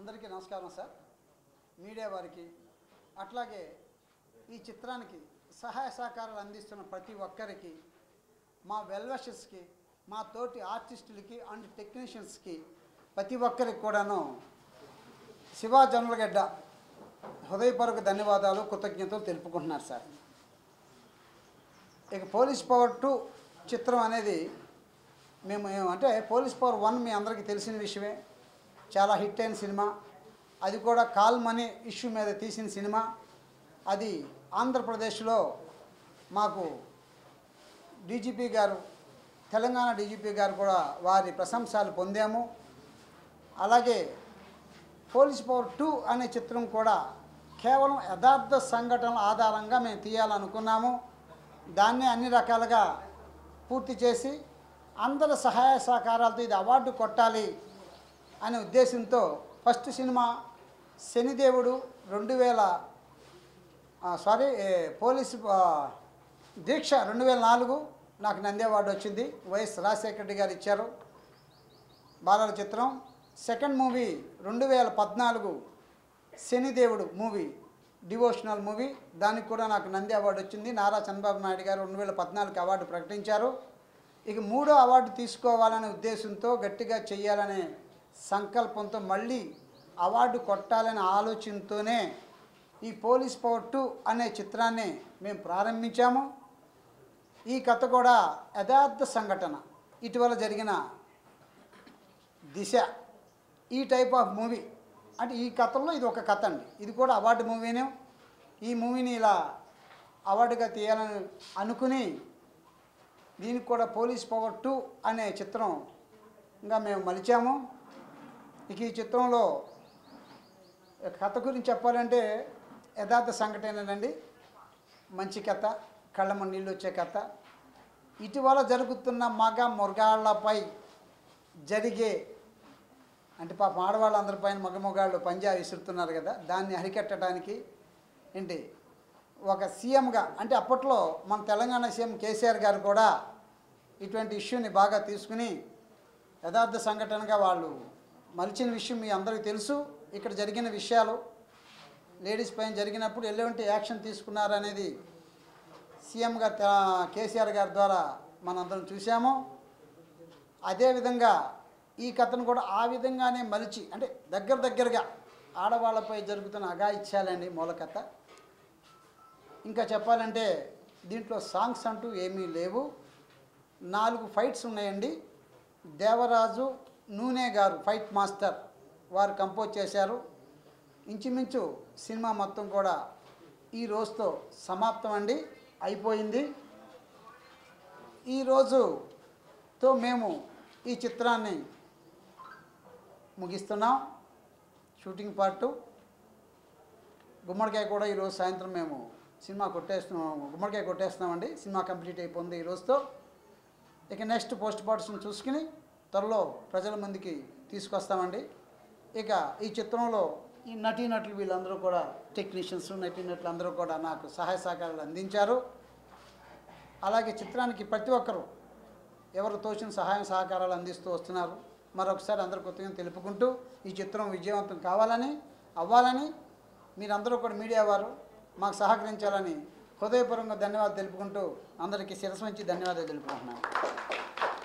అందరికీ నమస్కారం sir media వారికి అట్లాగే ఈ చిత్రానికి సహాయ సహకారాలు అందిస్తున్న ప్రతి ఒక్కరికి మా వెల్వషర్స్కి మా తోటి ఆర్టిస్టులకి అండ్ టెక్నీషియన్స్కి ప్రతి ఒక్కరికి కూడాను శివా జనులగడ్డ హృదయపూర్వక ధన్యవాదాలు కృతజ్ఞతలు తెలుపుకుంటున్నారు సార్ ఇక పోలీస్ పవర్ టూ చిత్రం అనేది మేము ఏం- అంటే పోలీస్ పవర్ వన్ మీ అందరికీ తెలిసిన విషయమే చాలా హిట్ అయిన సినిమా అది కూడా కాల్ మనీ ఇష్యూ మీద తీసిన సినిమా అది ఆంధ్రప్రదేశ్లో మాకు డీజీపీ గారు తెలంగాణ డీజీపీ గారు కూడా వారి ప్రశంసలు పొందాము అలాగే పోలీస్ పవర్ టూ అనే చిత్రం కూడా కేవలం యథార్థ సంఘటనల ఆధారంగా మేము తీయాలనుకున్నాము దాన్ని అన్ని రకాలుగా పూర్తి చేసి అందరి సహాయ సహకారాలతో ఇది అవార్డు కొట్టాలి అనే ఉద్దేశంతో ఫస్ట్ సినిమా శనిదేవుడు రెండు వేల ఆ, సారీ ఏ, పోలీసు ఆ, దీక్ష రెండు వేల నాలుగు నాకు నంది అవార్డు వచ్చింది వైఎస్ రాజశేఖర రెడ్డి గారు ఇచ్చారు బాలల చిత్రం సెకండ్ మూవీ రెండు వేల పద్నాలుగు శనిదేవుడు మూవీ డివోషనల్ మూవీ దానికి కూడా నాకు నంది అవార్డు వచ్చింది నారా చంద్రబాబు నాయుడు గారు రెండు వేల పద్నాలుగు అవార్డు ప్రకటించారు ఇక మూడో అవార్డు తీసుకోవాలనే ఉద్దేశంతో గట్టిగా చేయాలనే సంకల్పంతో మళ్ళీ అవార్డు కొట్టాలనే ఆలోచనతోనే ఈ పోలీస్ పవర్ టూ అనే చిత్రాన్ని మేము ప్రారంభించాము ఈ కథ కూడా యథార్థ సంఘటన ఇటీవల జరిగిన దిశ ఈ టైప్ ఆఫ్ మూవీ అంటే ఈ కథల్లో ఇది ఒక కథ అండి ఇది కూడా అవార్డు మూవీనే ఈ మూవీని ఇలా అవార్డుగా తీయాలని అనుకుని దీనికి కూడా పోలీస్ పవర్ టూ అనే చిత్రం ఇంకా మేము మలిచాము ఇక ఈ చిత్రంలో కథ గురించి చెప్పాలంటే యథార్థ సంఘటనేనండి మంచి కథ కళ్ళమ నీళ్ళు వచ్చే కథ ఇటీవల జరుగుతున్న మగ మృగాళ్ళపై జరిగే అంటే పాపం ఆడవాళ్ళందరిపైన మగ మగాళ్ళు పంజా విసురుతున్నారు కదా దాన్ని అరికట్టడానికి ఏంటి ఒక సీఎంగా అంటే అప్పట్లో మన తెలంగాణ సీఎం కేసీఆర్ గారు కూడా ఇటువంటి ఇష్యూని బాగా తీసుకుని యథార్థ సంఘటనగా వాళ్ళు మలిచిన విషయం మీ అందరికీ తెలుసు ఇక్కడ జరిగిన విషయాలు లేడీస్ పైన జరిగినప్పుడు ఎలాంటి యాక్షన్ తీసుకున్నారనేది సీఎం గారు తె- కేసీఆర్ గారి ద్వారా మనందరం చూసాము అదేవిధంగా ఈ కథను కూడా ఆ విధంగానే మలిచి అంటే దగ్గర దగ్గరగా ఆడవాళ్ళపై జరుగుతున్న అఘాయిత్యాలండి మూల కథ ఇంకా చెప్పాలంటే దీంట్లో సాంగ్స్ అంటూ ఏమీ లేవు నాలుగు ఫైట్స్ ఉన్నాయండి దేవరాజు నూనె గారు ఫైట్ మాస్టర్ వారు కంపోజ్ చేశారు ఇంచుమించు సినిమా మొత్తం కూడా ఈ రోజుతో సమాప్తం అండి అయిపోయింది ఈరోజుతో మేము ఈ చిత్రాన్ని ముగిస్తున్నాం షూటింగ్ పార్ట్ గుమ్మడికాయ కూడా ఈరోజు సాయంత్రం మేము సినిమా కొట్టేస్తున్నాం గుమ్మడికాయ కొట్టేస్తున్నామండి సినిమా కంప్లీట్ అయిపోయింది ఈ రోజుతో ఇక నెక్స్ట్ పోస్ట్ పార్ట్స్ని చూసుకుని త్వరలో ప్రజల ముందుకి తీసుకొస్తామండి ఇక ఈ చిత్రంలో ఈ నటీనటులు వీళ్ళందరూ కూడా టెక్నీషియన్స్ నటీనటులు అందరూ కూడా నాకు సహాయ సహకారాలు అందించారు అలాగే చిత్రానికి ప్రతి ఒక్కరూ ఎవరు తోచిన సహాయం సహకారాలు అందిస్తూ వస్తున్నారు మరొకసారి అందరు కొత్తగా తెలుపుకుంటూ ఈ చిత్రం విజయవంతం కావాలని అవ్వాలని మీరందరూ కూడా మీడియా వారు మాకు సహకరించాలని హృదయపూర్వకంగా ధన్యవాదాలు తెలుపుకుంటూ అందరికీ శిరస్సు వంచి ధన్యవాదాలు తెలుపుకుంటున్నాను